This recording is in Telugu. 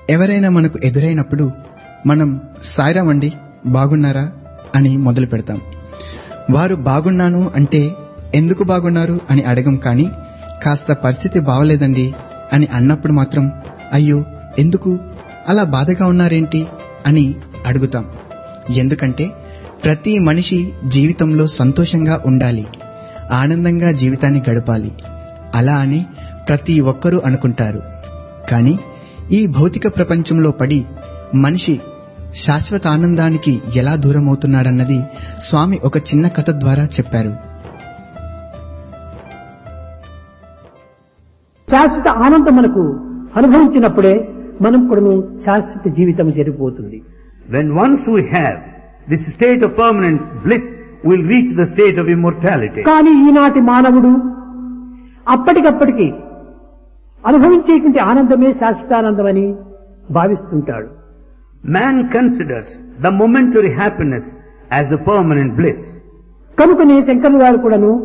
ఎవరైనా మనకు ఎదురైనప్పుడు మనం సాయిరామ్ అండి బాగున్నారా అని మొదలు పెడతాం వారు బాగున్నాను అంటే ఎందుకు బాగున్నారు అని అడగం కానీ కాస్త పరిస్థితి బాగలేదండి అని అన్నప్పుడు మాత్రం అయ్యో ఎందుకు అలా బాధగా ఉన్నారేంటి అని అడుగుతాం ఎందుకంటే ప్రతి మనిషి జీవితంలో సంతోషంగా ఉండాలి ఆనందంగా జీవితాన్ని గడపాలి అలా అని ప్రతి ఒక్కరూ అనుకుంటారు కానీ ఈ భౌతిక ప్రపంచంలో పడి మనిషి శాశ్వత ఆనందానికి ఎలా దూరమవుతున్నాడన్నది స్వామి ఒక చిన్న కథ ద్వారా చెప్పారు శాశ్వత ఆనందం మనకు అనుభవించినప్పుడే మనం కూడా శాశ్వత జీవితం జరిగిపోతుంది When once we have this state of permanent bliss, we'll reach the state of immortality. కానీ ఈనాటి మానవుడు అప్పటికప్పటికి అనుభవించేటువంటి ఆనందమే శాశ్వతానందమని భావిస్తుంటాడు Man considers the momentary happiness as the permanent bliss. కనుకనే శంకరులు గారు కూడాను